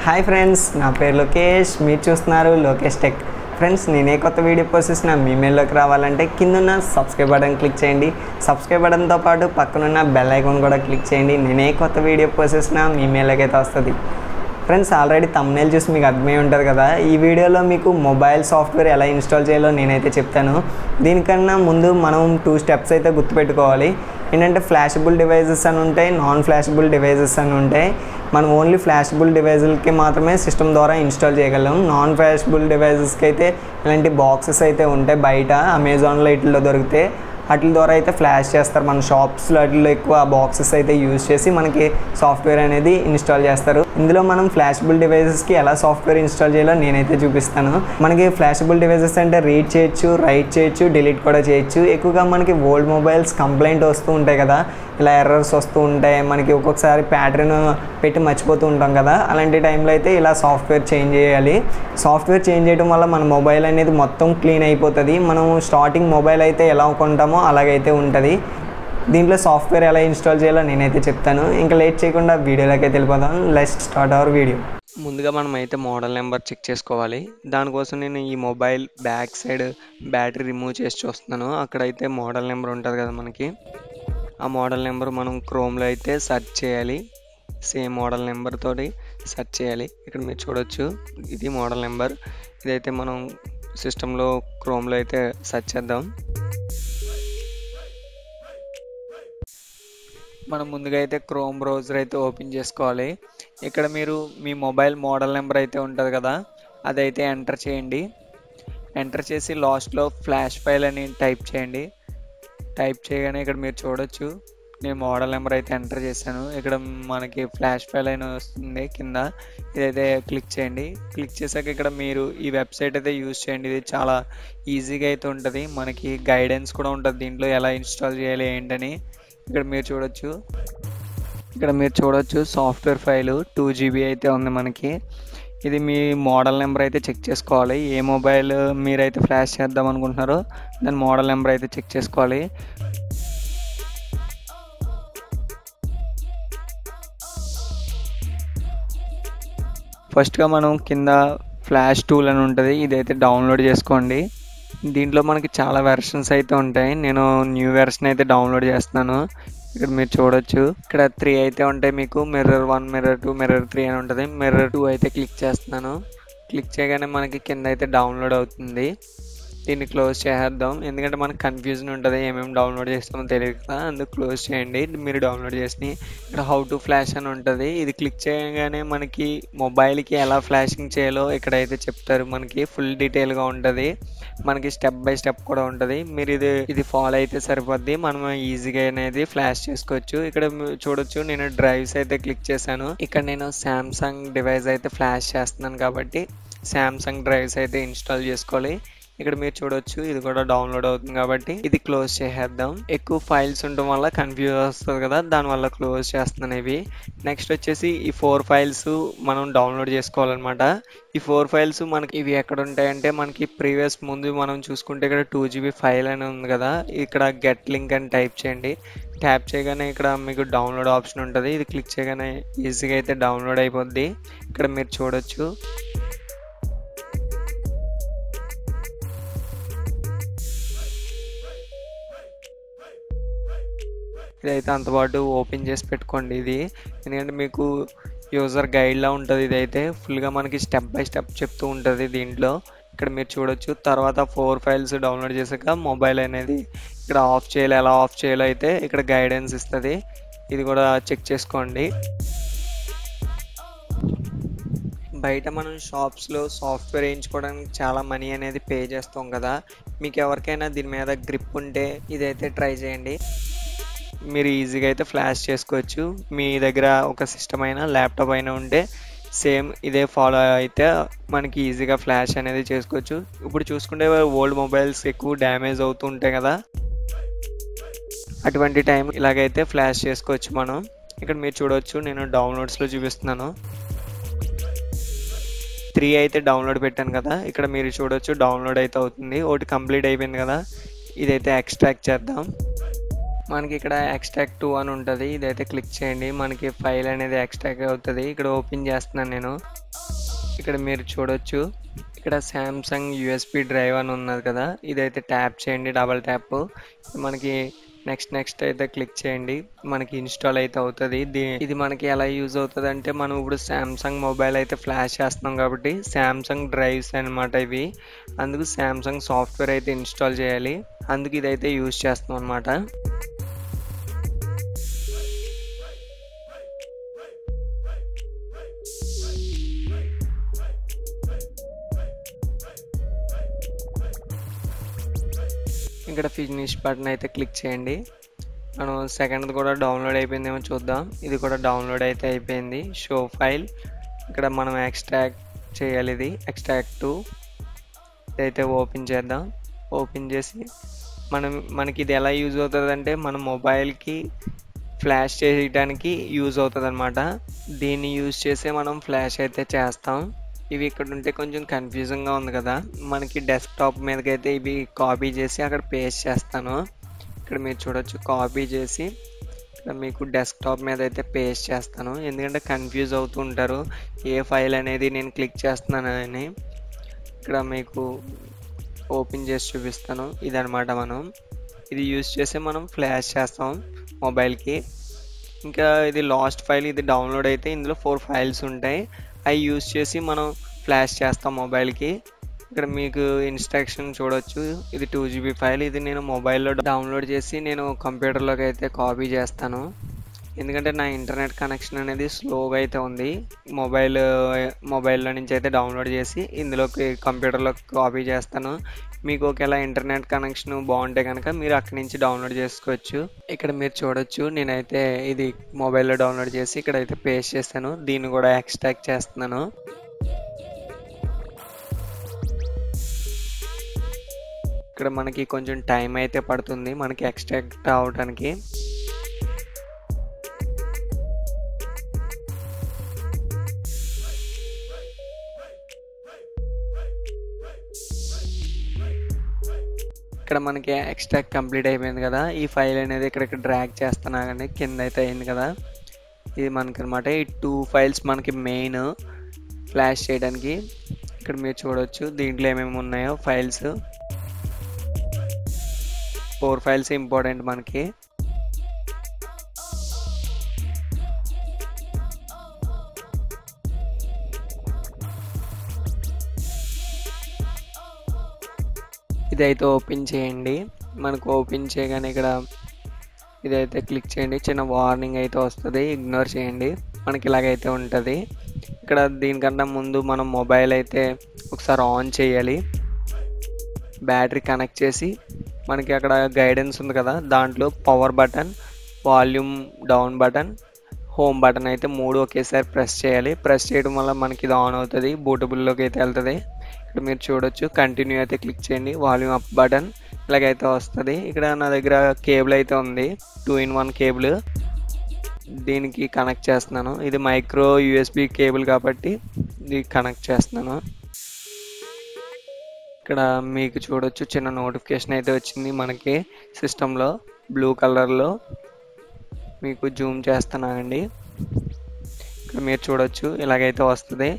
hi friends నా పేరు లోకేష్ మీరు చూస్తున్నారు లోకేష్ టెక్ ఫ్రెండ్స్ నేనే కొత్త వీడియో పోస్ట్ చేసిన మీ మెయిల్లోకి రావాలంటే కిందున్న సబ్స్క్రైబ్ బటన్ క్లిక్ చేయండి సబ్స్క్రైబ్ బటన్తో పాటు పక్కనున్న బెల్ ఐకాన్ కూడా క్లిక్ చేయండి నేనే కొత్త వీడియో పోస్ట్ చేసిన మీ మెయిల్లోకి అయితే వస్తుంది ఫ్రెండ్స్ ఆల్రెడీ తమ్నేల్ చూసి మీకు అర్థమై ఉంటుంది కదా ఈ వీడియోలో మీకు మొబైల్ సాఫ్ట్వేర్ ఎలా ఇన్స్టాల్ చేయాలో నేనైతే చెప్తాను దీనికన్నా ముందు మనం టూ స్టెప్స్ అయితే గుర్తుపెట్టుకోవాలి ఏంటంటే ఫ్లాషబుల్ డివైజెస్ అని ఉంటాయి నాన్ ఫ్లాషబుల్ డివైజెస్ అని ఉంటాయి మనం ఓన్లీ ఫ్లాషబుల్ డివైజులకి మాత్రమే సిస్టమ్ ద్వారా ఇన్స్టాల్ చేయగలం నాన్ ఫ్లాషబుల్ డివైజెస్కి అయితే ఇలాంటి బాక్సెస్ అయితే ఉంటాయి బయట అమెజాన్లో ఇట్లో దొరికితే వాటి ద్వారా అయితే ఫ్లాష్ చేస్తారు మన షాప్స్లో వాటిలో ఎక్కువ బాక్సెస్ అయితే యూజ్ చేసి మనకి సాఫ్ట్వేర్ అనేది ఇన్స్టాల్ చేస్తారు ఇందులో మనం ఫ్లాషబుల్ డివైజెస్కి ఎలా సాఫ్ట్వేర్ ఇన్స్టాల్ చేయాలో నేనైతే చూపిస్తాను మనకి ఫ్లాషబుల్ డివైజెస్ అంటే రీడ్ చేయొచ్చు రైట్ చేయొచ్చు డిలీట్ కూడా చేయొచ్చు ఎక్కువగా మనకి ఓల్డ్ మొబైల్స్ కంప్లైంట్ వస్తూ ఉంటాయి కదా ఇలా ఎర్రర్స్ వస్తూ ఉంటాయి మనకి ఒక్కొక్కసారి ప్యాటర్న్ పెట్టి మర్చిపోతూ ఉంటాం కదా అలాంటి టైంలో అయితే ఇలా సాఫ్ట్వేర్ చేంజ్ చేయాలి సాఫ్ట్వేర్ చేంజ్ చేయడం వల్ల మన మొబైల్ అనేది మొత్తం క్లీన్ అయిపోతుంది మనం స్టార్టింగ్ మొబైల్ అయితే ఎలా కొంటామో అలాగైతే ఉంటుంది దీంట్లో సాఫ్ట్వేర్ ఎలా ఇన్స్టాల్ చేయాలో నేనైతే చెప్తాను ఇంకా లేట్ చేయకుండా వీడియోలోకి అయితే వెళ్ళిపోదాం లెస్ట్ స్టార్ట్ అవర్ వీడియో ముందుగా మనం అయితే మోడల్ నెంబర్ చెక్ చేసుకోవాలి దానికోసం నేను ఈ mobile back side battery remove చేసి చూస్తున్నాను అక్కడైతే మోడల్ నెంబర్ ఉంటుంది కదా మనకి ఆ మోడల్ నెంబర్ మనం క్రోమ్లో అయితే సెర్చ్ చేయాలి సేమ్ మోడల్ నెంబర్ తోటి సెర్చ్ చేయాలి ఇక్కడ మీరు చూడొచ్చు ఇది మోడల్ నెంబర్ ఇదైతే మనం సిస్టంలో క్రోమ్లో అయితే సెర్చ్ చేద్దాం మనం ముందుగా అయితే క్రోమ్ బ్రౌజర్ అయితే ఓపెన్ చేసుకోవాలి ఇక్కడ మీరు మీ మొబైల్ మోడల్ నెంబర్ అయితే ఉంటుంది కదా అదైతే ఎంటర్ చేయండి ఎంటర్ చేసి లాస్ట్లో ఫ్లాష్ ఫైల్ అని టైప్ చేయండి టైప్ చేయగానే ఇక్కడ మీరు చూడొచ్చు నేను మోడల్ నెంబర్ అయితే ఎంటర్ చేశాను ఇక్కడ మనకి ఫ్లాష్ ఫైల్ అయిన వస్తుంది కింద ఇదైతే క్లిక్ చేయండి క్లిక్ చేశాక ఇక్కడ మీరు ఈ వెబ్సైట్ అయితే యూజ్ చేయండి ఇది చాలా ఈజీగా అయితే ఉంటుంది మనకి గైడెన్స్ కూడా ఉంటుంది దీంట్లో ఎలా ఇన్స్టాల్ చేయాలి ఏంటని ఇక్కడ మీరు చూడొచ్చు ఇక్కడ మీరు చూడొచ్చు సాఫ్ట్వేర్ ఫైల్ టూ జీబీ అయితే ఉంది మనకి ఇది మీ మోడల్ నెంబర్ అయితే చెక్ చేసుకోవాలి ఏ మొబైల్ మీరైతే ఫ్లాష్ చేద్దాం అనుకుంటున్నారో దాని మోడల్ నెంబర్ అయితే చెక్ చేసుకోవాలి ఫస్ట్గా మనం కింద ఫ్లాష్ టూల్ అని ఉంటుంది ఇదైతే డౌన్లోడ్ చేసుకోండి దీంట్లో మనకి చాలా వెర్షన్స్ అయితే ఉంటాయి నేను న్యూ వెర్షన్ అయితే డౌన్లోడ్ చేస్తున్నాను ఇక్కడ మీరు చూడొచ్చు ఇక్కడ త్రీ అయితే ఉంటాయి మీకు mirror one mirror two mirror three అని ఉంటుంది మిర్రర్ టూ అయితే క్లిక్ చేస్తున్నాను క్లిక్ చేయగానే మనకి కింద అయితే డౌన్లోడ్ అవుతుంది దీన్ని క్లోజ్ చేసేద్దాం ఎందుకంటే మనకు కన్ఫ్యూజన్ ఉంటుంది ఏమేమి డౌన్లోడ్ చేస్తామో తెలియదు కదా అందుకు క్లోజ్ చేయండి మీరు డౌన్లోడ్ చేసి ఇక్కడ హౌ టు ఫ్లాష్ అని ఉంటుంది ఇది క్లిక్ చేయగానే మనకి మొబైల్కి ఎలా ఫ్లాషింగ్ చేయాలో ఇక్కడైతే చెప్తారు మనకి ఫుల్ డీటెయిల్గా ఉంటుంది మనకి స్టెప్ బై స్టెప్ కూడా ఉంటుంది మీరు ఇది ఇది ఫాలో అయితే సరిపోద్ది మనం ఈజీగా అనేది ఫ్లాష్ చేసుకోవచ్చు ఇక్కడ చూడొచ్చు నేను డ్రైవ్స్ అయితే క్లిక్ చేశాను ఇక్కడ నేను శాంసంగ్ డివైస్ అయితే ఫ్లాష్ చేస్తున్నాను కాబట్టి శాంసంగ్ డ్రైవ్స్ అయితే ఇన్స్టాల్ చేసుకోవాలి ఇక్కడ మీరు చూడొచ్చు ఇది కూడా డౌన్లోడ్ అవుతుంది కాబట్టి ఇది క్లోజ్ చేసేద్దాం ఎక్కువ ఫైల్స్ ఉండడం వల్ల కన్ఫ్యూజ్ వస్తుంది కదా దానివల్ల క్లోజ్ చేస్తున్నాను ఇవి నెక్స్ట్ వచ్చేసి ఈ ఫోర్ ఫైల్స్ మనం డౌన్లోడ్ చేసుకోవాలన్నమాట ఈ ఫోర్ ఫైల్స్ మనకి ఇవి ఎక్కడ ఉంటాయంటే మనకి ప్రీవియస్ ముందు మనం చూసుకుంటే ఇక్కడ టూ జీబీ ఫైల్ అని ఉంది కదా ఇక్కడ గెట్ లింక్ అని టైప్ చేయండి ట్యాప్ చేయగానే ఇక్కడ మీకు డౌన్లోడ్ ఆప్షన్ ఉంటుంది ఇది క్లిక్ చేయగానే ఈజీగా అయితే డౌన్లోడ్ అయిపోద్ది ఇక్కడ మీరు చూడొచ్చు ఇదైతే అంతపాటు ఓపెన్ చేసి పెట్టుకోండి ఇది ఎందుకంటే మీకు యూజర్ గైడ్లా ఉంటుంది ఇదైతే ఫుల్గా మనకి స్టెప్ బై స్టెప్ చెప్తూ ఉంటుంది దీంట్లో ఇక్కడ మీరు చూడొచ్చు తర్వాత ఫోర్ ఫైల్స్ డౌన్లోడ్ చేశాక మొబైల్ అనేది ఇక్కడ ఆఫ్ చేయాలి ఎలా ఆఫ్ చేయాలో అయితే ఇక్కడ గైడెన్స్ ఇస్తుంది ఇది కూడా చెక్ చేసుకోండి బయట మనం షాప్స్లో సాఫ్ట్వేర్ వేయించుకోవడానికి చాలా మనీ అనేది పే చేస్తాం కదా మీకు ఎవరికైనా దీని మీద గ్రిప్ ఉంటే ఇదైతే ట్రై చేయండి మీరు ఈజీగా అయితే ఫ్లాష్ చేసుకోవచ్చు మీ దగ్గర ఒక సిస్టమ్ అయినా ల్యాప్టాప్ అయినా ఉంటే సేమ్ ఇదే ఫాలో అయితే మనకి ఈజీగా ఫ్లాష్ అనేది చేసుకోవచ్చు ఇప్పుడు చూసుకుంటే ఓల్డ్ మొబైల్స్ ఎక్కువ డ్యామేజ్ అవుతూ ఉంటాయి కదా అటువంటి టైం ఇలాగైతే ఫ్లాష్ చేసుకోవచ్చు మనం ఇక్కడ మీరు చూడవచ్చు నేను డౌన్లోడ్స్లో చూపిస్తున్నాను త్రీ అయితే డౌన్లోడ్ పెట్టాను కదా ఇక్కడ మీరు చూడొచ్చు డౌన్లోడ్ అయితే అవుతుంది ఒకటి కంప్లీట్ అయిపోయింది కదా ఇదైతే ఎక్స్ట్రాక్ట్ చేద్దాం మనకి ఇక్కడ ఎక్స్ట్రాక్ట్ టూ అని ఉంటుంది ఇదైతే క్లిక్ చేయండి మనకి ఫైల్ అనేది ఎక్స్ట్రాక్ట్ అవుతుంది ఇక్కడ ఓపెన్ చేస్తున్నాను నేను ఇక్కడ మీరు చూడొచ్చు ఇక్కడ శాంసంగ్ యూఎస్బి డ్రైవ్ అని ఉన్నది కదా ఇదైతే ట్యాప్ చేయండి డబల్ ట్యాప్ మనకి నెక్స్ట్ నెక్స్ట్ అయితే క్లిక్ చేయండి మనకి ఇన్స్టాల్ అయితే అవుతుంది ఇది మనకి ఎలా యూజ్ అవుతుంది అంటే మనం ఇప్పుడు శాంసంగ్ మొబైల్ అయితే ఫ్లాష్ చేస్తున్నాం కాబట్టి శాంసంగ్ డ్రైవ్స్ అనమాట ఇవి అందుకు శాంసంగ్ సాఫ్ట్వేర్ అయితే ఇన్స్టాల్ చేయాలి అందుకు ఇదైతే యూజ్ చేస్తాం అనమాట ఇక్కడ ఫినిష్ బటన్ అయితే క్లిక్ చేయండి మనం సెకండ్ కూడా డౌన్లోడ్ అయిపోయిందేమో చూద్దాం ఇది కూడా డౌన్లోడ్ అయితే అయిపోయింది షో ఫైల్ ఇక్కడ మనం ఎక్స్ట్రాక్ట్ చేయాలి ఇది ఎక్స్ట్రాక్ట్ టు ఇదైతే ఓపెన్ చేద్దాం ఓపెన్ చేసి మనం మనకి ఇది ఎలా యూజ్ అవుతుంది అంటే మన మొబైల్కి ఫ్లాష్ చేయడానికి యూజ్ అవుతుంది అనమాట దీన్ని యూజ్ చేసే మనం ఫ్లాష్ అయితే చేస్తాం ఇవి ఇక్కడ ఉంటే కొంచెం కన్ఫ్యూజింగ్గా ఉంది కదా మనకి డెస్క్టాప్ మీదకి అయితే ఇవి కాపీ చేసి అక్కడ పేస్ట్ చేస్తాను ఇక్కడ మీరు చూడొచ్చు కాపీ చేసి ఇక్కడ మీకు డెస్క్టాప్ మీద అయితే పేస్ట్ చేస్తాను ఎందుకంటే కన్ఫ్యూజ్ అవుతూ ఉంటారు ఏ ఫైల్ అనేది నేను క్లిక్ చేస్తున్నాను అని ఇక్కడ మీకు ఓపెన్ చేసి చూపిస్తాను ఇదనమాట మనం ఇది యూజ్ చేసి మనం ఫ్లాష్ చేస్తాం మొబైల్కి ఇంకా ఇది లాస్ట్ ఫైల్ ఇది డౌన్లోడ్ అయితే ఇందులో ఫోర్ ఫైల్స్ ఉంటాయి అవి యూజ్ చేసి మనం ఫ్లాష్ చేస్తాం మొబైల్కి ఇక్కడ మీకు ఇన్స్ట్రక్షన్ చూడొచ్చు ఇది టూ జీబీ ఫైల్ ఇది నేను మొబైల్లో డౌన్లోడ్ చేసి నేను కంప్యూటర్లోకి అయితే కాపీ చేస్తాను ఎందుకంటే నా ఇంటర్నెట్ కనెక్షన్ అనేది స్లోగా అయితే ఉంది మొబైల్ మొబైల్లో నుంచి అయితే డౌన్లోడ్ చేసి ఇందులోకి కంప్యూటర్లోకి కాపీ చేస్తాను మీకు ఒకవేళ ఇంటర్నెట్ కనెక్షన్ బాగుంటే కనుక మీరు అక్కడి నుంచి డౌన్లోడ్ చేసుకోవచ్చు ఇక్కడ మీరు చూడొచ్చు నేనైతే ఇది మొబైల్లో డౌన్లోడ్ చేసి ఇక్కడైతే పేస్ట్ చేస్తాను దీన్ని కూడా ఎక్స్ట్రాక్ట్ చేస్తున్నాను ఇక్కడ మనకి కొంచెం టైం అయితే పడుతుంది మనకి ఎక్స్ట్రాక్ట్ అవడానికి ఇక్కడ మనకి ఎక్స్ట్రాక్ట్ కంప్లీట్ అయిపోయింది కదా ఈ ఫైల్ అనేది ఇక్కడికి డ్రాగ్ చేస్తున్నా కానీ కింద అయితే అయింది కదా ఇది మనకి అనమాట ఈ టూ ఫైల్స్ మనకి మెయిన్ ఫ్లాష్ చేయడానికి ఇక్కడ మీరు చూడొచ్చు దీంట్లో ఏమేమి ఉన్నాయో ఫైల్స్ ఫోర్ ఫైల్స్ ఇంపార్టెంట్ మనకి ఇదైతే ఓపెన్ చేయండి మనకు ఓపెన్ చేయగానే ఇక్కడ ఇదైతే క్లిక్ చేయండి చిన్న వార్నింగ్ అయితే వస్తుంది ఇగ్నోర్ చేయండి మనకి ఇలాగైతే ఉంటుంది ఇక్కడ దీనికన్నా ముందు మనం మొబైల్ అయితే ఒకసారి ఆన్ చేయాలి బ్యాటరీ కనెక్ట్ చేసి మనకి అక్కడ గైడెన్స్ ఉంది కదా దాంట్లో power button volume down button home button అయితే మూడు ఒకేసారి ప్రెస్ చేయాలి ప్రెస్ చేయడం వల్ల మనకి ఇది ఆన్ అవుతుంది బూటబుల్లోకి అయితే వెళ్తుంది ఇక్కడ మీరు చూడొచ్చు కంటిన్యూ అయితే క్లిక్ చేయండి వాల్యూమ్ అప్ బటన్ ఇలాగైతే వస్తుంది ఇక్కడ నా దగ్గర కేబుల్ అయితే ఉంది టూ ఇన్ వన్ కేబుల్ దీనికి కనెక్ట్ చేస్తున్నాను ఇది మైక్రో యూఎస్బి కేబుల్ కాబట్టి ఇది కనెక్ట్ చేస్తున్నాను ఇక్కడ మీకు చూడొచ్చు చిన్న నోటిఫికేషన్ అయితే వచ్చింది మనకి సిస్టంలో బ్లూ కలర్లో మీకు జూమ్ చేస్తున్నానండి ఇక్కడ మీరు చూడొచ్చు ఇలాగైతే వస్తుంది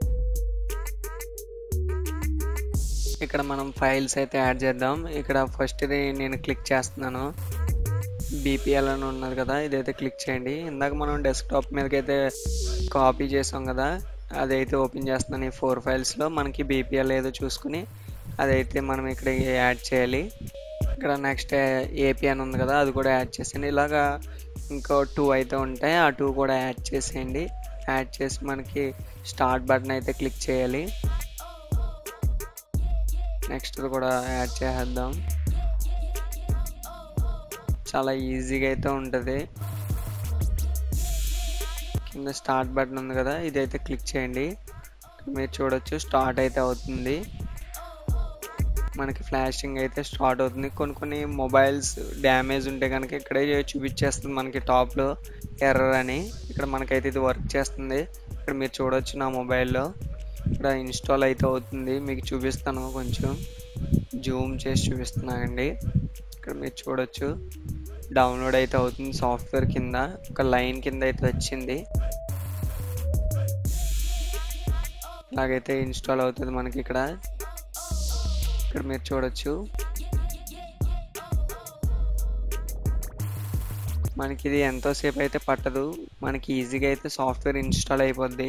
ఇక్కడ మనం ఫైల్స్ అయితే యాడ్ చేద్దాం ఇక్కడ ఫస్ట్ ఇది నేను క్లిక్ చేస్తున్నాను బీపీఎల్ అని ఉన్నది కదా ఇదైతే క్లిక్ చేయండి ఇందాక మనం డెస్క్టాప్ మీదకి అయితే కాపీ చేసాం కదా అదైతే ఓపెన్ చేస్తున్నాను ఈ ఫోర్ ఫైల్స్లో మనకి బీపీఎల్ ఏదో చూసుకుని అదైతే మనం ఇక్కడ యాడ్ చేయాలి ఇక్కడ నెక్స్ట్ ఏపీ అని ఉంది కదా అది కూడా యాడ్ చేసేయండి ఇలాగా ఇంకో టూ అయితే ఉంటాయి ఆ టూ కూడా యాడ్ చేసేయండి యాడ్ చేసి మనకి స్టార్ట్ బటన్ అయితే క్లిక్ చేయాలి నెక్స్ట్ కూడా యాడ్ చేసేద్దాం చాలా ఈజీగా అయితే ఉంటుంది కింద స్టార్ట్ బటన్ ఉంది కదా ఇదైతే క్లిక్ చేయండి మీరు చూడొచ్చు స్టార్ట్ అయితే అవుతుంది మనకి ఫ్లాషింగ్ అయితే స్టార్ట్ అవుతుంది కొన్ని కొన్ని మొబైల్స్ డ్యామేజ్ ఉంటే కనుక ఇక్కడే చూపించేస్తుంది మనకి టాప్లో ఎర్రర్ అని ఇక్కడ మనకైతే ఇది వర్క్ చేస్తుంది ఇక్కడ మీరు చూడొచ్చు నా మొబైల్లో ఇక్కడ ఇన్స్టాల్ అయితే అవుతుంది మీకు చూపిస్తాను కొంచెం జూమ్ చేసి చూపిస్తున్నానండి ఇక్కడ మీరు చూడొచ్చు డౌన్లోడ్ అయితే అవుతుంది సాఫ్ట్వేర్ కింద ఒక లైన్ కింద అయితే వచ్చింది ఇలాగైతే ఇన్స్టాల్ అవుతుంది మనకి ఇక్కడ ఇక్కడ మీరు చూడొచ్చు మనకి ఇది ఎంతోసేపు అయితే పట్టదు మనకి ఈజీగా అయితే సాఫ్ట్వేర్ ఇన్స్టాల్ అయిపోద్ది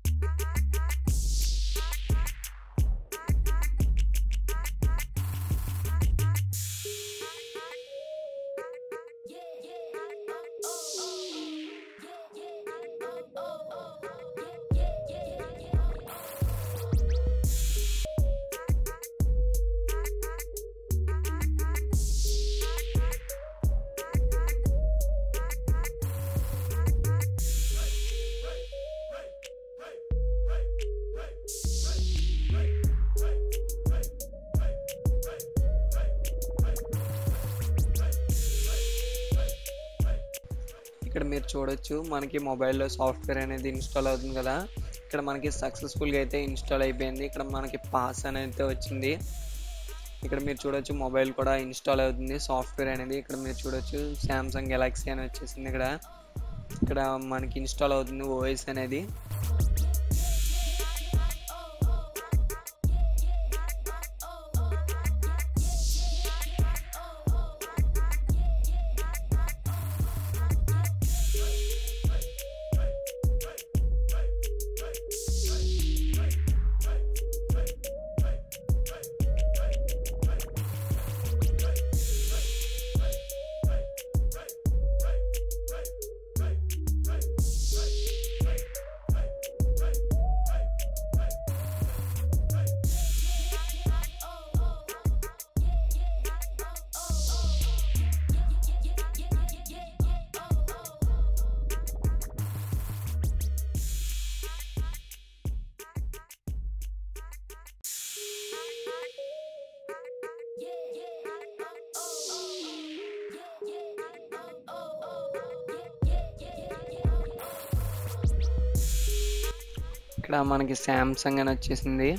ఇక్కడ మీరు చూడొచ్చు మనకి మొబైల్లో సాఫ్ట్వేర్ అనేది ఇన్స్టాల్ అవుతుంది కదా ఇక్కడ మనకి సక్సెస్ఫుల్గా అయితే ఇన్స్టాల్ అయిపోయింది ఇక్కడ మనకి పాస్ అనేది వచ్చింది ఇక్కడ మీరు చూడొచ్చు మొబైల్ కూడా ఇన్స్టాల్ అవుతుంది సాఫ్ట్వేర్ అనేది ఇక్కడ మీరు చూడొచ్చు శాంసంగ్ గెలాక్సీ అని వచ్చేసింది ఇక్కడ ఇక్కడ మనకి ఇన్స్టాల్ అవుతుంది ఓఎస్ అనేది ఇక్కడ మనకి శాంసంగ్ అని వచ్చేసింది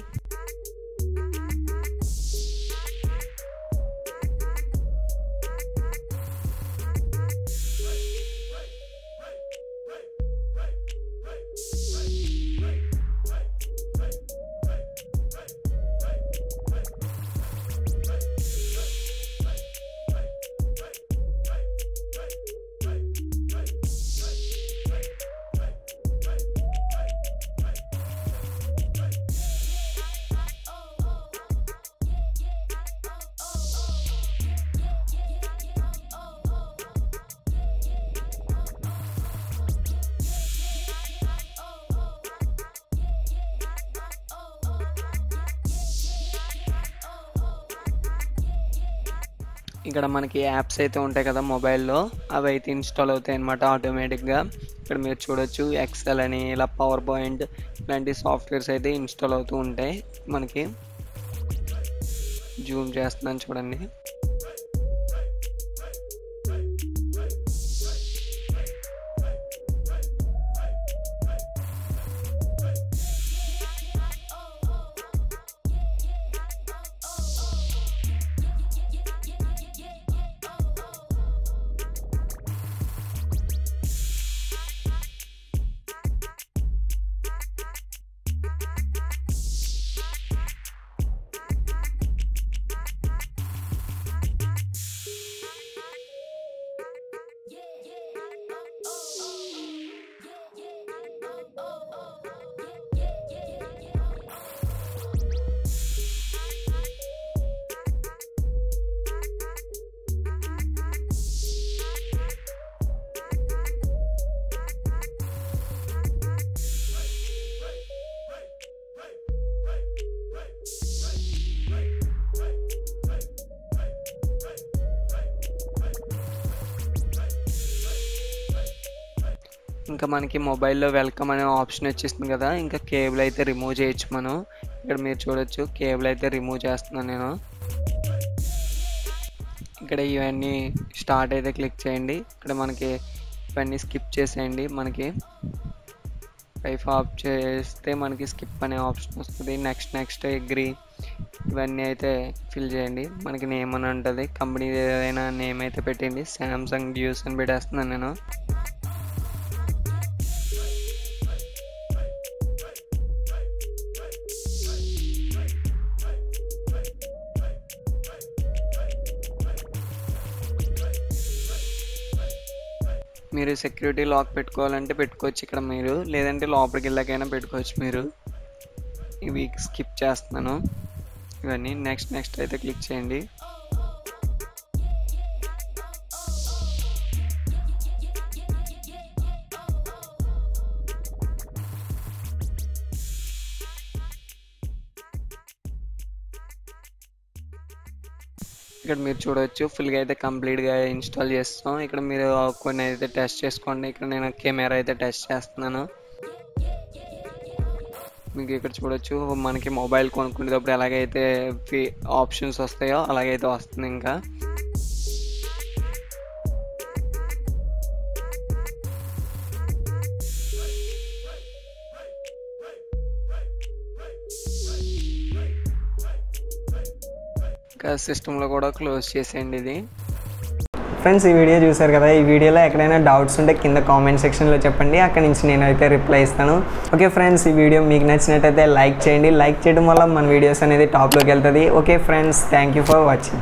ఇక్కడ మనకి యాప్స్ అయితే ఉంటాయి కదా మొబైల్లో అవి అయితే ఇన్స్టాల్ అవుతాయి అనమాట ఆటోమేటిక్గా ఇక్కడ మీరు చూడొచ్చు ఎక్సెల్ అని ఇలా పవర్ పాయింట్ ఇలాంటి సాఫ్ట్వేర్స్ అయితే ఇన్స్టాల్ అవుతూ ఉంటాయి మనకి జూమ్ చేస్తున్నాను చూడండి ఇంకా మనకి మొబైల్లో వెల్కమ్ అనే ఆప్షన్ వచ్చేసింది కదా ఇంకా కేబుల్ అయితే రిమూవ్ చేయొచ్చు మనం ఇక్కడ మీరు చూడొచ్చు కేబుల్ అయితే రిమూవ్ చేస్తున్నాను నేను ఇక్కడ ఇవన్నీ స్టార్ట్ అయితే క్లిక్ చేయండి ఇక్కడ మనకి ఇవన్నీ స్కిప్ చేసేయండి మనకి వైఫ్ ఆఫ్ చేస్తే మనకి స్కిప్ అనే ఆప్షన్ వస్తుంది నెక్స్ట్ నెక్స్ట్ అగ్రి ఇవన్నీ అయితే ఫిల్ చేయండి మనకి నేమ్ అని ఉంటుంది కంపెనీ ఏదైనా నేమ్ అయితే పెట్టండి శాంసంగ్ జ్యూస్ అని పెట్టేస్తున్నాను నేను మీరు సెక్యూరిటీ లాక్ పెట్టుకోవాలంటే పెట్టుకోవచ్చు ఇక్కడ మీరు లేదంటే లోపలికి వెళ్ళాకైనా పెట్టుకోవచ్చు మీరు ఇవి స్కిప్ చేస్తున్నాను ఇవన్నీ నెక్స్ట్ నెక్స్ట్ అయితే క్లిక్ చేయండి ఇక్కడ మీరు చూడవచ్చు ఫుల్గా అయితే కంప్లీట్గా ఇన్స్టాల్ చేస్తాం ఇక్కడ మీరు కొన్ని అయితే టెస్ట్ చేసుకోండి ఇక్కడ నేను కెమెరా అయితే టెస్ట్ చేస్తున్నాను మీకు ఇక్కడ చూడొచ్చు మనకి మొబైల్ కొనుక్కునేటప్పుడు ఎలాగైతే ఆప్షన్స్ వస్తాయో అలాగైతే వస్తుంది ఇంకా ఇంకా సిస్టంలో కూడా క్లోజ్ చేసేయండి ఇది ఫ్రెండ్స్ ఈ వీడియో చూసారు కదా ఈ వీడియోలో ఎక్కడైనా డౌట్స్ ఉంటే కింద కామెంట్ సెక్షన్లో చెప్పండి అక్కడ నుంచి నేనైతే రిప్లై ఇస్తాను ఓకే ఫ్రెండ్స్ ఈ వీడియో మీకు నచ్చినట్టయితే లైక్ చేయండి లైక్ చేయడం వల్ల మన వీడియోస్ అనేది టాప్లోకి వెళ్తుంది okay friends thank you for watching